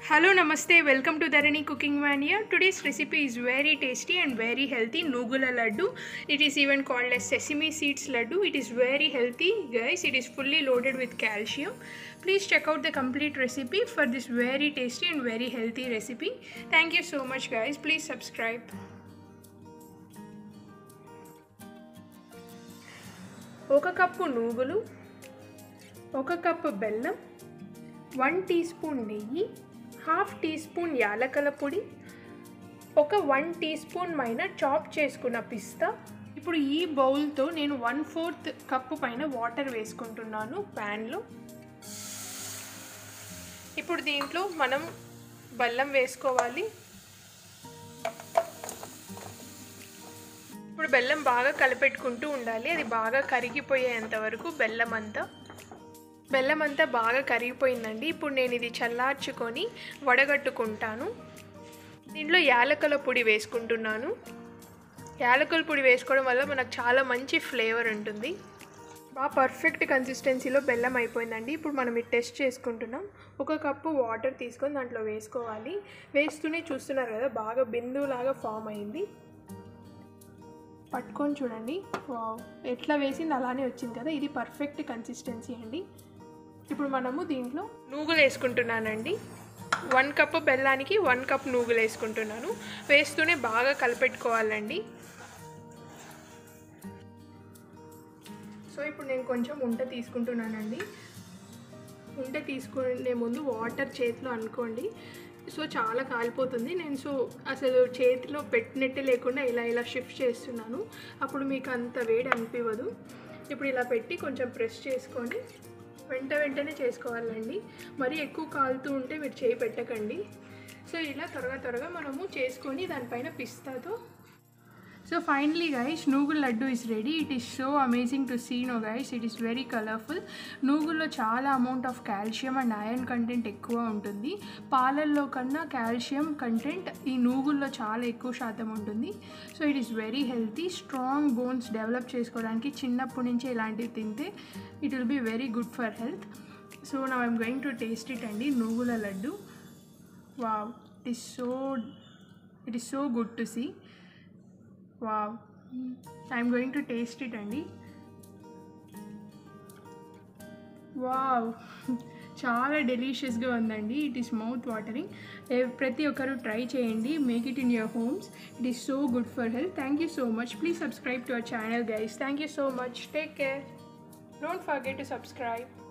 Hello, Namaste. Welcome to Dharani Cooking Mania. Today's recipe is very tasty and very healthy. Nugula laddu. It is even called as sesame seeds laddu. It is very healthy, guys. It is fully loaded with calcium. Please check out the complete recipe for this very tasty and very healthy recipe. Thank you so much, guys. Please subscribe. ఒక cup నూగులు ఒక cup బెల్లం one teaspoon నెయ్యి half teaspoon యాలకల పొడి ఒక one teaspoon పైన chop చేసుకున్న పిస్తా ఇప్పుడు ఈ బౌల్తో నేను వన్ ఫోర్త్ కప్పు పైన వాటర్ వేసుకుంటున్నాను ప్యాన్లో ఇప్పుడు దీంట్లో మనం బెల్లం వేసుకోవాలి ఇప్పుడు బెల్లం బాగా కలిపెట్టుకుంటూ ఉండాలి అది బాగా కరిగిపోయేంత వరకు బెల్లం అంతా బెల్లం అంతా బాగా కరిగిపోయిందండి ఇప్పుడు నేను ఇది చల్లార్చుకొని వడగట్టుకుంటాను దీంట్లో యాలకల పొడి వేసుకుంటున్నాను యాలకల పొడి వేసుకోవడం వల్ల మనకు చాలా మంచి ఫ్లేవర్ ఉంటుంది బాగా పర్ఫెక్ట్ కన్సిస్టెన్సీలో బెల్లం అయిపోయిందండి ఇప్పుడు మనం ఇది టెస్ట్ చేసుకుంటున్నాం ఒక కప్పు వాటర్ తీసుకొని దాంట్లో వేసుకోవాలి వేస్తూనే చూస్తున్నారు కదా బాగా బిందువులాగా ఫామ్ అయింది పట్టుకొని చూడండి వావ్ ఎట్లా వేసింది అలానే వచ్చింది కదా ఇది పర్ఫెక్ట్ కన్సిస్టెన్సీ అండి ఇప్పుడు మనము దీంట్లో నూగులు వేసుకుంటున్నానండి వన్ కప్ బెల్లానికి వన్ కప్ నూగులు వేసుకుంటున్నాను వేస్తూనే బాగా కలిపెట్టుకోవాలండి సో ఇప్పుడు నేను కొంచెం ఉంట తీసుకుంటున్నానండి ఉంట తీసుకునే ముందు వాటర్ చేతిలో అనుకోండి సో చాలా కాలిపోతుంది నేను సో అసలు చేతిలో పెట్టినట్టే లేకుండా ఇలా ఇలా షిఫ్ట్ చేస్తున్నాను అప్పుడు మీకు అంత వేడి అనిపించదు ఇప్పుడు ఇలా పెట్టి కొంచెం ప్రెస్ చేసుకొని వెంట వెంటనే చేసుకోవాలండి మరీ ఎక్కువ కాలుతూ ఉంటే మీరు చేయి పెట్టకండి సో ఇలా త్వరగా త్వరగా మనము చేసుకొని దానిపైన పిస్తాతో సో ఫైనలీ గైస్ నూగుల్ లడ్డు is ready it is so amazing to see no guys it is very colourful నూగుల్లో చాలా amount of calcium and iron content ఎక్కువ ఉంటుంది పాలల్లో కన్నా కాల్షియం కంటెంట్ ఈ నూగుల్లో చాలా ఎక్కువ శాతం ఉంటుంది so it is very healthy strong bones develop చేసుకోవడానికి చిన్నప్పటి నుంచే ఇలాంటివి తింటే it will be very good for health so నా I'm going to taste it అండి నూగుల లడ్డు wow it is so it is so good to see wow I'm going to taste it అండి వావ్ చాలా డెలిషియస్గా ఉందండి ఇట్ ఈస్ మౌత్ వాటరింగ్ ప్రతి ఒక్కరు ట్రై చేయండి make it in your homes it is so good for health thank you so much please subscribe to our channel guys thank you so much take care don't forget to subscribe